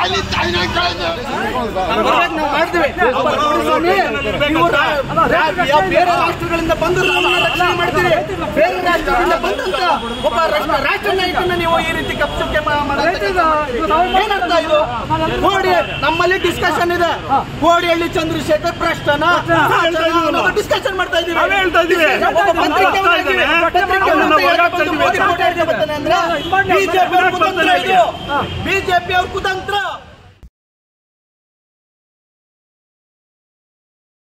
ಅಲ್ಲಿ ತಾಯಿನ ಕೇಳಿದ್ದು ಬರ್ಬೇಕು, ನಾವು ಮಾಡ್ತೀವಿ ಸ್ವಾಮಿ, ನೀವು ರಾ- ರಾ- ಯಾವ ಬೇರೆ ರಾಷ್ಟ್ರಗಳಿಂದ ಬಂದು ನಮ್ಮನ್ನ ರಕ್ಷಣೆ ಮಾಡ್ತೀರಿ ಬೇರೆ ರಾಷ್ಟ್ರಗಳಿಂದ ಬಂದಂತ ಒಬ್ಬ ರಾಷ್ಟ್ರ ರಾಷ್ಟ್ರ ನಾಯಕನ ನೀವು ಈ ರೀತಿ ಕಪ್ಚುಕ್ಕೆ ಏನರ್ಥ ಇದು ಕೋಡಿ ನಮ್ಮಲ್ಲಿ ಡಿಸ್ಕಷನ್ ಇದೆ ಕೋಡಿಹಳ್ಳಿ ಚಂದ್ರಶೇಖರ್ ಪ್ರಶ್ನ ಡಿಸ್ಕಷನ್ ಮಾಡ್ತಾ ಇದ್ದೀವಿ ನಾವೇ ಹೇಳ್ತಾ ಇದ್ದೀವಿ. ಒಬ್ಬ ಪತ್ರಿಕೆಯವನಾಗಿ- ಹೇಳ್ತಾ ಇದ್ದಾನೆ. ಪತ್ರಿಕೆಯವನಾಗಿ ಅದನ್ನ ಹೇಳ್ತಾ ಹೋರಾಡ್ತಾ ಬಂದು ಮೋದಿ ಕೋಟಿ ಹೇಳ್ತಾ ಬರ್ತಾನೆ ಅಂದ್ರೆ ಬಿಜೆಪಿ ಅವ್ರ ಕುತಂತ್ರ ಇದು ಬಿಜೆಪಿ ಅವ್ರ ಕುತಂತ್ರ